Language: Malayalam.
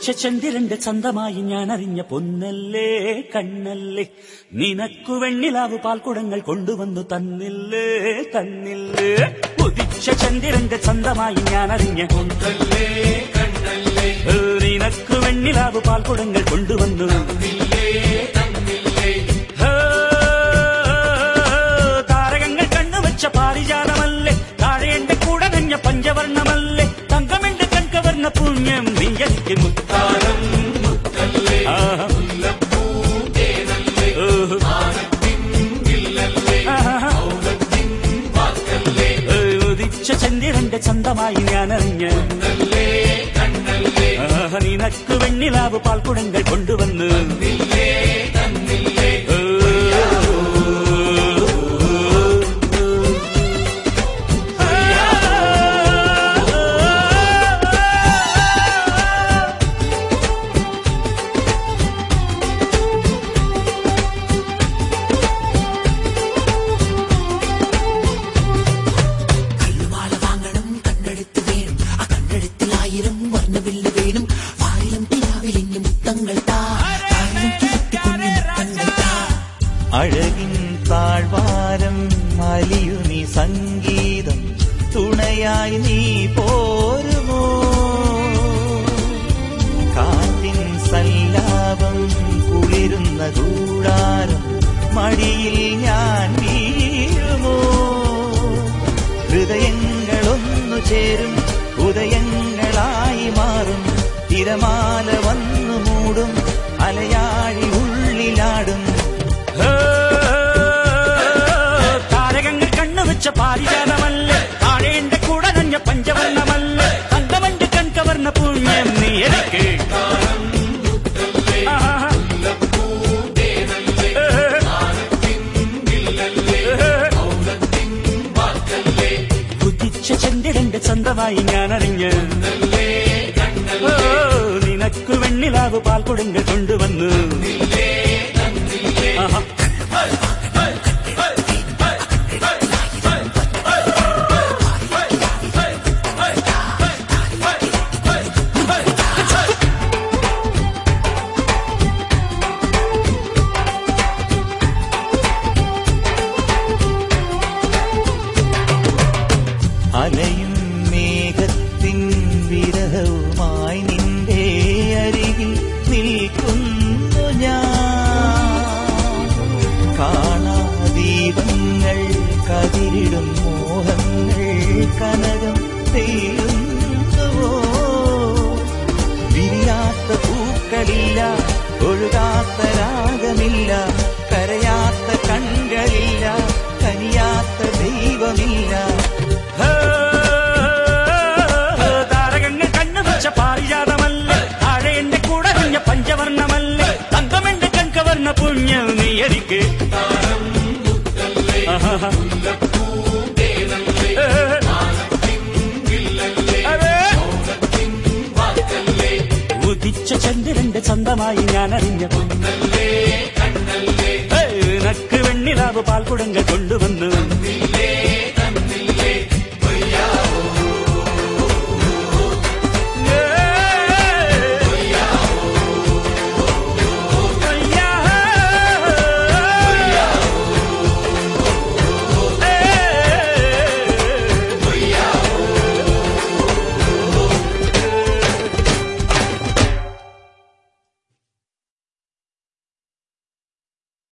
ഉദിച്ച ചന്ദ്രന്റെ ചന്തമായി ഞാൻ അറിഞ്ഞ പൊന്നല്ലേ കണ്ണല്ലേ നിനക്കു വെണ്ണിലാവ് പാൽക്കുടങ്ങൾ കൊണ്ടുവന്നു തന്നില്ലേ തന്നില്ലേ ഉദിച്ച ചന്ദ്രന്റെ ചന്തമായി ഞാൻ അറിഞ്ഞ പൊന്നല്ലേ കണ്ണല്ലേ ഏ, നിനക്കു വെണ്ണിലാവ് പാൽക്കുടങ്ങൾ കൊണ്ടുവന്നു തന്നില്ലേ തന്നില്ലേ ഏ, താരകങ്ങൾ കണ്ണുവച്ച പാരിജാതമല്ലേ താഴെ എന്റെ കൂടെ നഞ്ഞ പഞ്ചവർണ്ണമല്ലേ തങ്കമെന്റെ കൺകവർണ്ണ പുണ്യം നീ എനിക്ക് മുത്താരം മുത്തല്ലേ ആഹാ. മുല്ലപ്പൂ തേനല്ലേ ഓഹോ. മാനത്തിൻ വില്ലല്ലേ ആഹാ. മൗനത്തിൻ വാക്കല്ലേ ഏ, ഉദിച്ച ചന്ദ്രന്റെ ചന്തമായി ഞാൻ അറിഞ്ഞ പൊന്നല്ലേ കണ്ണല്ലേ ആഹ്, നിനക്ക് വെണ്ണിലാവ് പാൽക്കുടങ്ങൾ കൊണ്ടുവന്ന് തന്നില്ലേ തന്നില്ലേ ഏ, കല്ലുമാല വാങ്ങണം കണ്ണെടുത്ത് വേണം ആ കണ്ണെടുത്തിൽ ആയിരം വർണ്ണവില്ല് വേണം ആയിരം പിലാവിലിഞ്ഞ് മുത്തങ്ങൾ താ ആയിരം കിഴത്തി കുഞ്ഞു മുത്തങ്ങൾ താ അഴകിൻ താഴ്വാരം അലിയുനി സംഗീതം തുണയായി നീ പോരുമോ കാറ്റിൻ സല്ലാപം കുളിരുന്ന കൂടാരം മടിയിൽ ഞാൻ വീഴുമോ ഹൃദയങ്ങളൊന്നു ചേരും ഉദയങ്ങളായി മാറും തിരമാല വന്നു മൂടും അലയാഴി ഉള്ളിലാടും ഏ, താരകങ്ങൾ കണ്ണുവച്ച പാരിജാതമല്ലേ താഴെ എന്റെ കൂടെ നഞ്ഞ പഞ്ചവർണ്ണമല്ലേ തങ്കമന്റെ കൺകവർണ്ണ പുണ്യം നീ എനിക്ക് ആഹാ. മുല്ലപ്പൂ തേനല്ലേ ഏ, മാനത്തിൻ വില്ലല്ലേ ഏ, മൗനത്തിൻ വാക്കല്ലേ ഉദിച്ച ചന്ദ്രന്റെ ചന്തമായി ഞാൻ അറിഞ്ഞ് പൊന്നല്ലേ കണ്ണല്ലേ ഓ, നിനക്ക് വെണ്ണിലാവ് പാൽക്കുടങ്ങൾ കൊണ്ടുവന്നു തന്നില്ലേ തന്നില്ലേ ആഹാ. അലയും മേഘത്തിൻ വിരഹവുമായി നിന്റെ അരികിൽ നിൽക്കുന്നു ഞാൻ കാണാദീപങ്ങൾ കതിരിടും മോഹങ്ങൾ കനകം പെയ്യുന്നുവോ വിരിയാത്ത പൂക്കളില്ല ഒഴുകാത്ത രാഗമില്ല കരയാത്ത കൺകളില്ല കനിയാത്ത ദൈവമില്ല ഏ, താരകങ്ങൾ കണ്ണുവച്ച പാരിജാതമല്ലേ താഴെ എന്റെ കൂടെ നഞ്ഞ പഞ്ചവർണ്ണമല്ലേ തങ്കമെന്റെ കൺകവർണ്ണ പുണ്യം നീ എനിക്ക് താരം മുത്തല്ലേ ആഹാ. മുല്ലപ്പൂ തേനല്ലേ ഏ, മാനത്തിൻ വില്ലല്ലേ അതെ. മൗനത്തിൻ വാക്കല്ലേ ഉദിച്ച ചന്ദ്രന്റെ ചന്തമായി ഞാൻ അറിഞ്ഞ പൊന്നല്ലേ കണ്ണല്ലേ നക്ക് വെണ്ണിലാവ് പാൽക്കുടങ്ങൾ കൊണ്ടുവന്നു